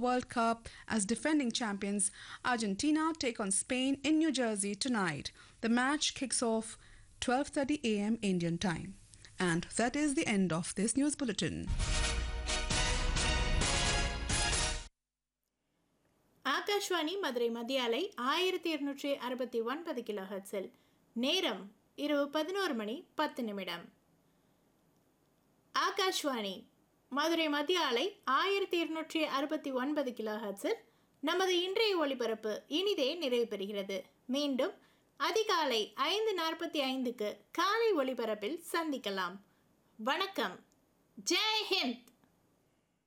World Cup as defending champions Argentina take on Spain in New Jersey tonight. The match kicks off 12:30 a.m. Indian time. And that is the end of this news bulletin. Akashvani Madurai மத்திய அலை ஆயிரத்தி இருநூற்றி அறுபத்தி ஒன்பது kilo ஹெர்ட்ஸில் நேரம் இரவு பதினோரு மணி பத்து நிமிடம் ஆகாஷ்வாணி மதுரை மத்திய அலை ஆயிரத்தி இருநூற்றி அறுபத்தி ஒன்பது கிலோ ஹெர்ட்ஸில் நமது இன்றைய ஒளிபரப்பு இனிதே நிறைவு பெறுகிறது மீண்டும் அதிகாலை ஐந்து நாற்பத்தி ஐந்துக்கு காலை ஒளிபரப்பில் சந்திக்கலாம் வணக்கம் ஜெய் ஹிந்த்